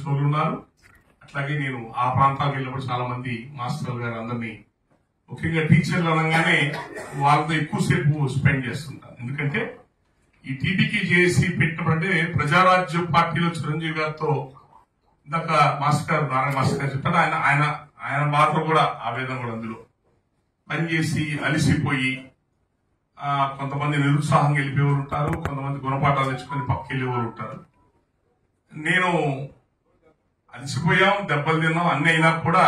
వాళ్ళు ఉన్నారు అట్లాగే నేను ఆ ప్రాంతాలకు వెళ్ళినప్పుడు చాలా మంది మాస్టర్లు గారు అందరినీ ముఖ్యంగా టీచర్లు అనగానే వాళ్ళతో ఎక్కువసేపు స్పెండ్ చేస్తుంటాను ఎందుకంటే ఈ టీడీకి చేసి పెట్టినప్పుడంటే ప్రజారాజ్యం పార్టీలో చిరంజీవి గారితో ఇందాక మాస్టర్ గారు నారాయణ మాస్టర్ గారు చెప్పారు ఆయన ఆయన ఆయన మాత్రం కూడా ఆవేదన కూడా అందులో పనిచేసి అలిసిపోయి ఆ, కొంతమంది నిరుత్సాహంగా వెళ్ళిపోయేవారు ఉంటారు కొంతమంది గుణపాఠాలు తెచ్చుకొని పక్కకి వెళ్ళేవారు ఉంటారు నేను అలసిపోయాం దెబ్బలు తిన్నాం అన్ని అయినా కూడా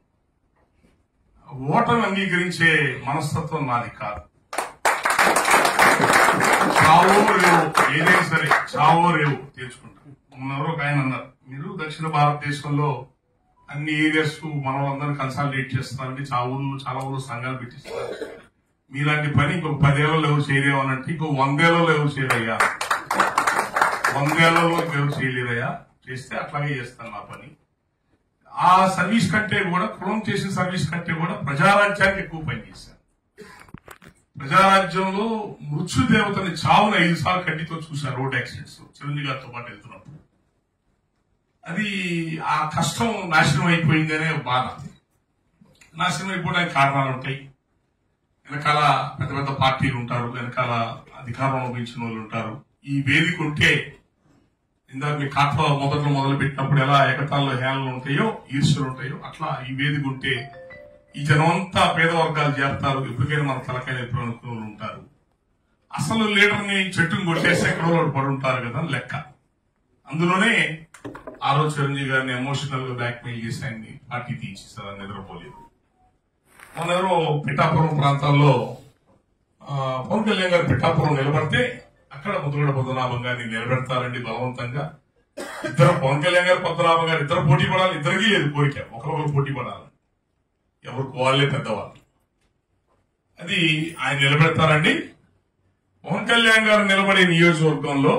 ఓటమి అంగీకరించే మనస్తత్వం నాది కాదు చావో రేవు ఏదైనా సరే చావో రేవు తీర్చుకుంటాం మొన్నెవరో ఒక ఆయన అన్నారు మీరు దక్షిణ భారతదేశంలో అన్ని ఏరియాస్ మన వాళ్ళందరూ కన్సాలిడేట్ చేస్తున్నారంటే చాలా ఊళ్ళు చాలా ఊళ్ళు సంఘాలు పెట్టిస్తున్నారు మీలాంటి పని ఇంకొక పదేళ్లలో ఎవరు చేయలేమనంటే ఇంకో వందేళ్లలో ఎవరు చేయరయ్యా వందేళ్లలో ఎవరు చేయలేరయ్యా చేస్తే అట్లాగే చేస్తాను నా పని ఆ సర్వీస్ కంటే కూడా కులం చేసిన సర్వీస్ కంటే కూడా ప్రజారాజ్యానికి ఎక్కువ పని చేశాను ప్రజారాజ్యంలో మృత్యుదేవతని చావున ఐదు సార్లు కంటితో చూశాను రోడ్ యాక్సిడెంట్స్ చిరంజీవి గారితో పాటు వెళ్తున్నప్పుడు అది ఆ కష్టం నాశనం అయిపోయిందనే బాధ నాశనం అయిపోవడానికి కారణాలు ఉంటాయి వెనకాల పెద్ద పెద్ద పార్టీలు ఉంటారు వెనకాల అధికారం అనుభవించిన వాళ్ళు ఉంటారు ఈ వేదిక ఉంటే ఇందాక మీ కాట్ల మొదట్లో మొదలు పెట్టినప్పుడు ఎలా ఎగతాల్లో హేళనలు ఉంటాయో ఈర్ష్యలు ఉంటాయో అట్లా ఈ వేదిక ఉంటే ఈ జనం అంతా పేద వర్గాలు చేస్తారు ఎప్పటికైనా మన తలకాయలు ఎప్పుడు అనుకునే వాళ్ళు ఉంటారు అసలు లీడర్ని చెట్టును కొట్టేస్తే ఎక్కడో ఒకడు పడి ఉంటారు కదా అని లెక్క అందులోనే ఆ రోజు చిరంజీవి గారిని ఎమోషనల్ గా బ్లాక్ మెయిల్ చేసి ఆయన్ని పార్టీ తీసేసారు అని నిద్రపోలేదు మన ఎవరో పిఠాపురం ప్రాంతాల్లో ఆ, పవన్ కళ్యాణ్ గారు పిఠాపురం నిలబడితే అక్కడ ముద్రగడ పద్మనాభం గారిని నిలబెడతారండి బలవంతంగా ఇద్దరు పవన్ కళ్యాణ్ గారు పద్మనాభం గారు ఇద్దరు పోటీ పడాలి ఇద్దరికి లేదు కోరిక ఒకరొకరు పోటీ పడాలి ఎవరికి వాళ్ళే పెద్దవాళ్ళు అది ఆయన నిలబెడతారండి పవన్ కళ్యాణ్ గారు నిలబడే నియోజకవర్గంలో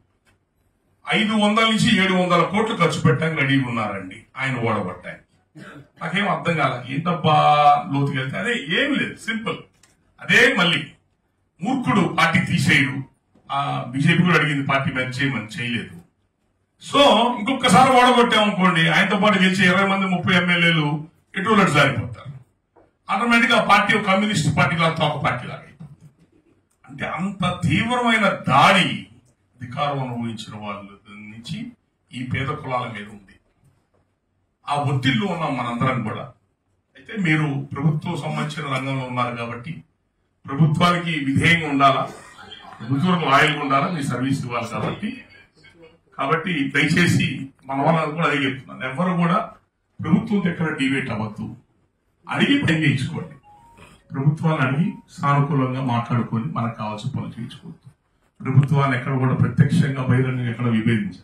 ఐదు వందల నుంచి ఏడు వందల కోట్లు ఖర్చు పెట్టడానికి రెడీగా ఉన్నారండి ఆయన ఓడగొట్టడానికి నాకేం అర్థం కాల ఏంటబ్బా లోతుకి వెళ్తే అదే ఏం లేదు సింపుల్ అదే మళ్ళీ మూర్ఖుడు పార్టీ తీసేయడు ఆ బీజేపీ కూడా అడిగింది పార్టీ మ్యాచ్ చేయమని చేయలేదు సో ఇంకొకసారి ఓడగొట్టామనుకోండి ఆయనతో పాటు గెలిచే ఇరవై మంది ముప్పై ఎమ్మెల్యేలు ఎటువంటి జారిపోతారు ఆటోమేటిక్ గా పార్టీ ఒక కమ్యూనిస్ట్ పార్టీ లాగా తోక పార్టీ లాగా అయిపోతుంది. అంటే అంత తీవ్రమైన దాడి అధికారం అనుభవించిన వాళ్ళ నుంచి ఈ పేద కులాల మీద ఉంది ఆ ఒత్తిడిలో ఉన్నాం మనందరం కూడా అయితే మీరు ప్రభుత్వం సంబంధించిన రంగంలో ఉన్నారు కాబట్టి ప్రభుత్వానికి విధేయంగా ఉండాలా ప్రభుత్వం లాయల్గా ఉండాలా మీ సర్వీస్ ఇవ్వాలి కాబట్టి కాబట్టి దయచేసి మన వాళ్ళని కూడా అడిగి చెప్తున్నాను ఎవరు కూడా ప్రభుత్వం దగ్గర డిబేట్ అవ్వద్దు అడిగి పని చేయించుకోండి ప్రభుత్వాన్ని అడిగి సానుకూలంగా మాట్లాడుకొని మనకు కావాల్సిన పనులు చేయించుకోవద్దు ప్రభుత్వాన్ని ఎక్కడ కూడా ప్రత్యక్షంగా బహిరంగంగా ఎక్కడ విభేదించారు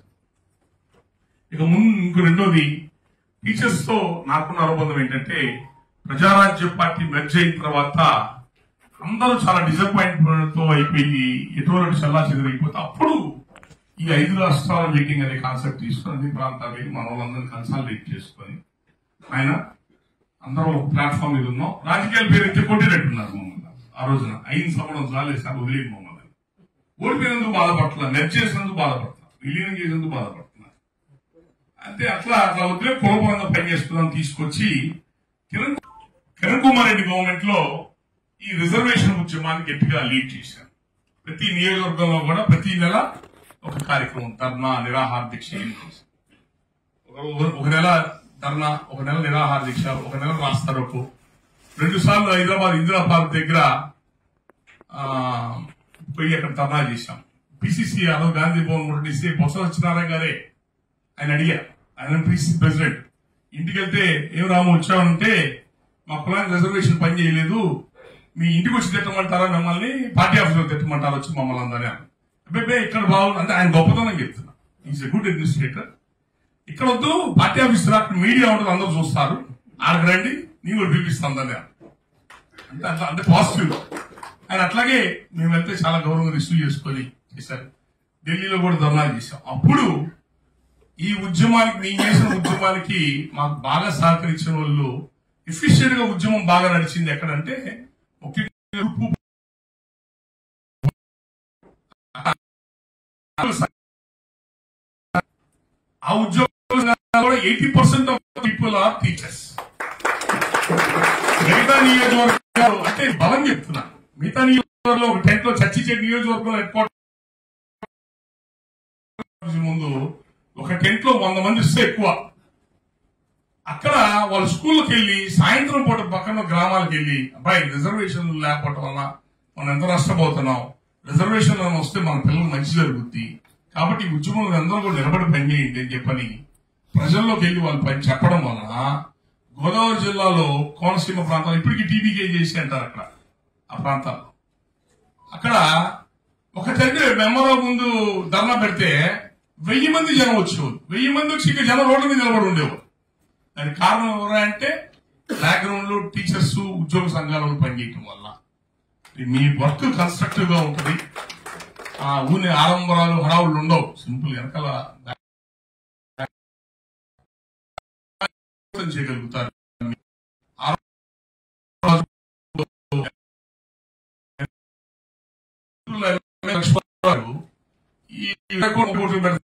ఇక ముందు ఇంకో రెండోది టీచర్స్ తో నాకున్న అనుబంధం ఏంటంటే ప్రజారాజ్య పార్టీ మెర్జ్ అయిన తర్వాత అందరూ చాలా డిసప్పాయింట్మెంట్ తో అయిపోయి ఎటువంటి చల్లా చెదిరైపోతే అప్పుడు ఈ ఐదు రాష్ట్రాల మీటింగ్ అనే కాన్సెప్ట్ తీసుకుని అన్ని ప్రాంతాలు వెళ్ళి మన వాళ్ళందరినీ కన్సాలిడేట్ చేసుకొని ఆయన అందరం ఒక ప్లాట్ఫామ్ మీద ఉన్నాం రాజకీయాల పేరు ఎత్తి కొట్టినట్టున్నారు మమ్మల్ని ఆ రోజున అయిన సంవత్సరం చాలే సార్ వదిలేదు మమ్మల్ని ఓడిపోయినందుకు బాధపడుతున్నారు నెట్ చేసినందుకు బాధపడుతున్నారు విలీనం చేసినందుకు బాధపడుతున్నారు అంటే అట్లా అట్లా వదిలే కులపరంగా పనిచేస్తున్నాం తీసుకొచ్చి కిరణ్ కిరణ్ కుమార్ రెడ్డి గవర్నమెంట్ లో ఈ రిజర్వేషన్ ఉద్యమాన్ని గట్టిగా లీడ్ చేశారు ప్రతి నియోజకవర్గంలో కూడా ప్రతి నెల ఒక కార్యక్రమం ధర్నా నిరాహార దీక్ష ఏం చేశారు. ఒక- ఒక నెల ధర్నా ఒక నెల నిరాహార దీక్ష ఒక నెల రాస్తారోకు రెండు సార్లు హైదరాబాద్ ఇందిరా పార్క్ దగ్గర ఆ, పోయి అక్కడ ధర్నా చేశాం పిసిసి ఆ రోజు గాంధీ భవన్ ముట్టడిస్తే బొత్స సత్యనారాయణ గారే ఆయన అడిగారు ఆయన పిసిసి ప్రెసిడెంట్ ఇంటికి వెళ్తే ఏం రాము వచ్చామంటే మా కులానికి రిజర్వేషన్ పని చేయలేదు మీ ఇంటికి వచ్చి తిట్టమంటారా మిమ్మల్ని పార్టీ ఆఫీసులో తిట్టమంటారా వచ్చి మమ్మల్ని అందరినీ అన్నారు. అబ్బే ఇక్కడ బాగుంది అంటే ఆయన గొప్పతనం చెప్తున్నా ఈజ్ ఎ గుడ్ అడ్మినిస్ట్రేటర్ ఇక్కడ వద్దు పార్టీ ఆఫీస్ రా, అక్కడ మీడియా ఉంటుంది అందరూ చూస్తారు ఆడకు రండి నేను కూడా పిలిపిస్తాను అందరినీ అంటే అట్లా అంటే పాజిటివ్ ఆయన అట్లాగే మేము వెళ్తే చాలా గౌరవంగా రిసీవ్ చేసుకొని చేశారు ఢిల్లీలో కూడా ధర్నా చేశాం అప్పుడు ఈ ఉద్యమానికి నేను చేసిన ఉద్యమానికి మాకు బాగా సహకరించిన వాళ్ళు ఎఫిషియెంట్ గా ఉద్యమం బాగా నడిచింది ఎక్కడంటే ముఖ్యంగా ఉప్పు ఆ ఉద్యోగం కూడా eighty percent of people are teachers మిగతా నియోజకవర్గాలు అంటే బలం చెప్తున్నా మిగతా నియోజకవర్గంలో ఒక టెంట్ లో చర్చించే నియోజకవర్గంలో హెడ్ క్వార్టర్ ముందు ఒక టెంట్ లో వంద మంది ఇస్తే ఎక్కువ అక్కడ వాళ్ళ స్కూల్కి వెళ్ళి సాయంత్రం పూట పక్కన గ్రామాలకు వెళ్ళి అబ్బాయి రిజర్వేషన్ లేకపోవటం వల్ల మనం ఎంత నష్టపోతున్నాం రిజర్వేషన్ వస్తే మన పిల్లలు మంచి జరుగుద్ది కాబట్టి ఈ ఉద్యమంలో అందరూ కూడా నిలబడి పనిచేయండి అని చెప్పని ప్రజల్లోకి వెళ్ళి వాళ్ళు పని చెప్పడం వలన గోదావరి జిల్లాలో కోనసీమ ప్రాంతాలు ఇప్పటికీ టీబీకే చేసి అంటారు అక్కడ ఆ ప్రాంతాల్లో అక్కడ ఒక తండ్రి మెమ్మలో ముందు ధర్నా పెడితే వెయ్యి మంది జనం వచ్చేవారు వెయ్యి మంది వచ్చి ఇక జనం రోడ్ల మీద నిలబడి ఉండేవారు దానికి కారణం ఎవరా అంటే బ్యాక్గ్రౌండ్ లో టీచర్స్ ఉద్యోగ సంఘాలలో పనిచేయటం వల్ల ఇది మీ వర్క్ కన్స్ట్రక్టివ్ గా ఉంటుంది ఆ ఊని ఆడంబరాలు హడావులు ఉండవు సింపుల్ వెనకాల చేయగలుగుతారు ఈ కోట్లు పెడతారు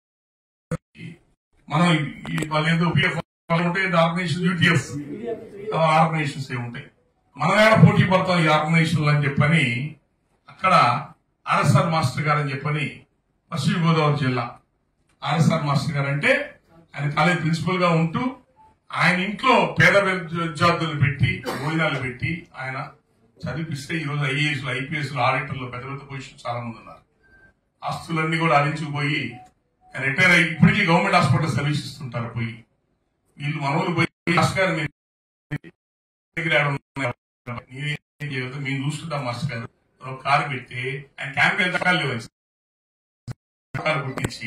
మనం ఈ వాళ్ళు ఏదో పిఎఫ్ ఉంటే ఆర్గనైజేషన్ యూటీఎఫ్ ఆర్గనైజేషన్స్ ఏ ఉంటాయి మనం ఏడ పోటీ పడతాం ఈ ఆర్గనైజేషన్లు అని చెప్పని అక్కడ ఆర్ఎస్ఆర్ మాస్టర్ గారు అని చెప్పని పశ్చిమ గోదావరి జిల్లా ఆర్ఎస్ఆర్ మాస్టర్ గారు అంటే ఆయన కాలేజ్ ప్రిన్సిపల్ గా ఉంటూ ఆయన ఇంట్లో పేద విద్యార్థులు పెట్టి భోజనాలు పెట్టి ఆయన చదివిపిస్తే ఈ రోజు ఐఏఎస్ ఐపీఎస్ ఆడిటర్లు పెద్ద పెద్ద పొజిషన్ చాలా మంది ఉన్నారు ఆస్తులన్నీ కూడా హరించుకుపోయి ఆయన రిటైర్ అయ్యి ఇప్పటికీ గవర్నమెంట్ హాస్పిటల్ సర్వీస్ ఇస్తుంటారు పోయి వీళ్ళు మనోళ్ళు పోయి మాస్టర్ గారు మీ దగ్గర ఏడ ఉన్నారు? నేనేం చేయలేదు మేము చూసుకుంటాం మాస్టర్ గారు ఒక కారు పెట్టి ఆయన క్యాంప్ ఎంత కాళ్ళు లేవు కారు కుట్టించి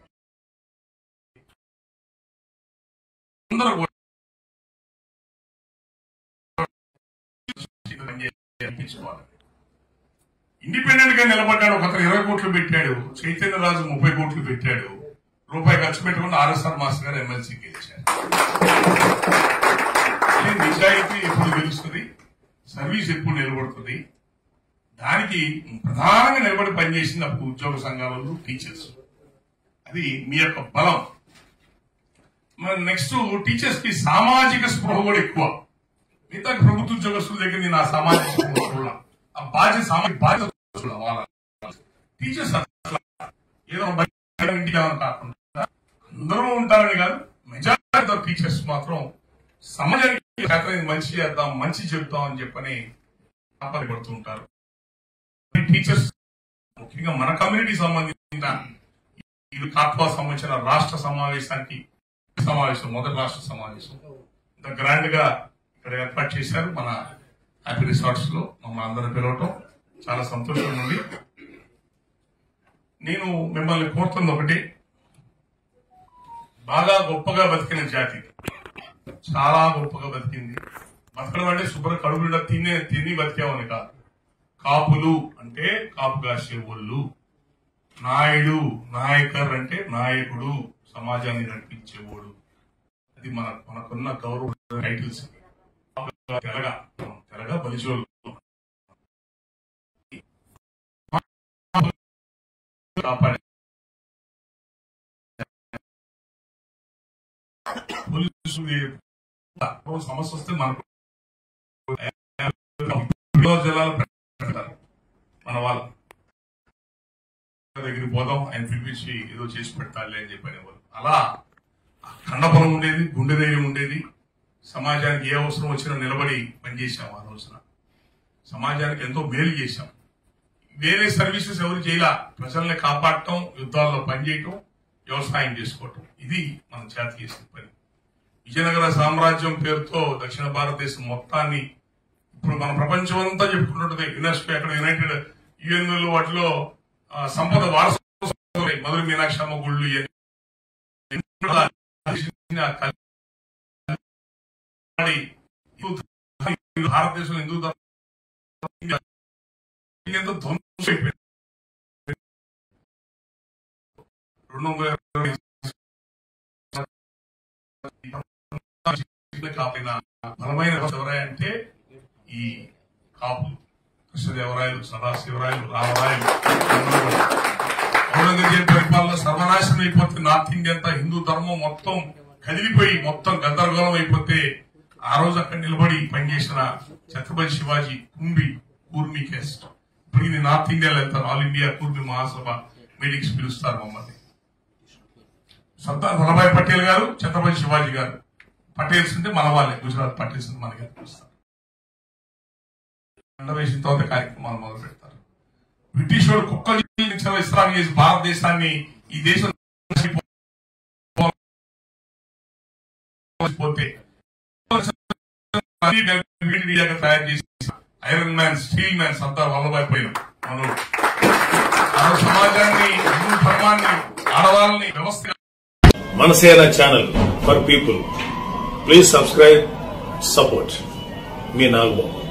అందరూ కూడా అనిపించుకోవాలి ఇండిపెండెంట్ గా నిలబడ్డాడు ఒక అతను ఇరవై కోట్లు పెట్టాడు చైతన్య రాజు ముప్పై కోట్లు పెట్టాడు రూపాయి ఖర్చు పెట్టకుండా ఆర్ఎస్ఆర్ మాస్టర్ గారు ఎమ్మెల్సీ గెలిచారు ఈ నిజాయితీ ఎప్పుడు గెలుస్తుంది సర్వీస్ ఎప్పుడు నిలబడుతుంది దానికి ప్రధానంగా నిలబడి పనిచేసింది అప్పుడు ఉద్యోగ సంఘాలలో టీచర్స్ అది మీ యొక్క బలం నెక్స్ట్ టీచర్స్ కి సామాజిక స్పృహ కూడా ఎక్కువ మిగతా ప్రభుత్వ ఉద్యోగస్తుల దగ్గర నేను ఆ సామాజిక స్పృహ చూడాల ఆ బాధ్యత సామాజిక బాధ్యత చూడాలి వాళ్ళ టీచర్స్ అట్లా ఏదో బయట ఇంటికి వెళ్ళడం కాకుండా అందరూ ఉంటారని కాదు మెజారిటీ ఆఫ్ టీచర్స్ మాత్రం సమాజానికి చేతనైంది మంచి చేద్దాం మంచి చెబుతాం అని చెప్పని కాపాడి పడుతూ ఉంటారు టీచర్స్ ముఖ్యంగా మన కమ్యూనిటీ సంబంధించిన ఇది కాట్వా సంబంధించిన రాష్ట్ర సమావేశానికి సమావేశం మొదటి రాష్ట్ర సమావేశం ఇంత గ్రాండ్ గా ఇక్కడ ఏర్పాటు చేశారు మన హ్యాపీ రిసార్ట్స్ లో మమ్మల్ని అందరూ పిలవటం చాలా సంతోషంగా ఉంది నేను మిమ్మల్ని కోరుతుంది ఒకటి బాగా గొప్పగా బతికిన జాతి చాలా గొప్పగా బతికింది బతకడం అంటే శుభ్ర కడుపు నిండా తినే తిని బతికామని కాదు కాపులు అంటే కాపు కాసే ఒళ్ళు నాయుడు నాయకర్ అంటే నాయకుడు సమాజాన్ని నడిపించేవాడు అది మన మనకున్న గౌరవ టైటిల్స్ తెలగా తెలగా బలిచోళ్ళు కాపాడే పోలీసులు ఓ సమస్య వస్తే మనకు గోదావరి జిల్లాలో పెడతారు మన వాళ్ళు దగ్గరికి పోదాం ఆయన పిలిపించి ఏదో చేసి పెడతారులే అని చెప్పి అనేవారు అలా కండబలం ఉండేది గుండె ధైర్యం ఉండేది సమాజానికి ఏ అవసరం వచ్చినా నిలబడి పనిచేసాం ఆ రోజున సమాజానికి ఎంతో మేలు చేశాం వేరే సర్వీసెస్ ఎవరు చేయాల ప్రజల్ని కాపాడటం యుద్ధాల్లో పనిచేయటం వ్యవసాయం చేసుకోవటం ఇది మన చేత చేసిన పని విజయనగర సామ్రాజ్యం పేరుతో దక్షిణ భారతదేశం మొత్తాన్ని ఇప్పుడు మన ప్రపంచం అంతా చెప్పుకుంటుంటది యునెస్కో అక్కడ యునైటెడ్ యుఎన్ వాటిలో ఆ, సంపద వారసత్వం మొదలు మీనాక్షి అమ్మ గుళ్ళు ఇవన్నీ. హిందూ- భారతదేశంలో హిందూ ధర్మం ఎంతో ధ్వంసం అయిపోయింది. రెండు వందల ఇరవై కాపిన బలమైన ఎవరాయ అంటే ఈ కాపులు కృష్ణదేవరాయలు సదాశివరాయలు రామరాయలు ఔరంగజేబ్ పరిపాలన సర్వనాశనం అయిపోతుంది నార్త్ ఇండియా అంతా హిందూ ధర్మం మొత్తం కదిలిపోయి మొత్తం గందరగోళం అయిపోతే ఆ రోజు అక్కడ నిలబడి పనిచేసిన ఛత్రపతి శివాజీ కుంభి కూర్మి కేస్ట్ ఇప్పుడు ఇది నార్త్ ఇండియాలో వెళ్తారు all India Kurmi Mahasabha meetings పిలుస్తారు మమ్మల్ని సర్దార్ వల్లభాయ్ పటేల్ గారు ఛత్రపతి శివాజీ గారు పటేల్స్ అంటే మన వాళ్ళే గుజరాత్ పటేల్స్ అని మనకి పిలుస్తారు ఎండ వేసిన తర్వాత కార్యక్రమాలు మొదలు పెడతారు బ్రిటిష్ వాడు కుక్కలు నుంచి విశ్రాంతి చేసి భారతదేశాన్ని ఈ దేశం పోతే తయారు చేసి iron man steel man Sardar Vallabhbhai Patel మనోడు ఆ సమాజాన్ని హిందూ ధర్మాన్ని ఆడవాళ్ళని వ్యవస్థ Manasena channel for people please subscribe support మీ నాగబాబు